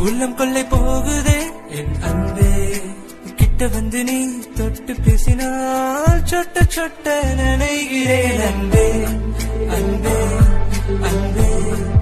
உள்ளம் கொள்ளை போகுதே என் அன்பே கிட்ட வந்து நீ தொட்டு பேசினால் சொட்ட சொட்ட நினைகிறேன் அன்பே அன்பே அன்பே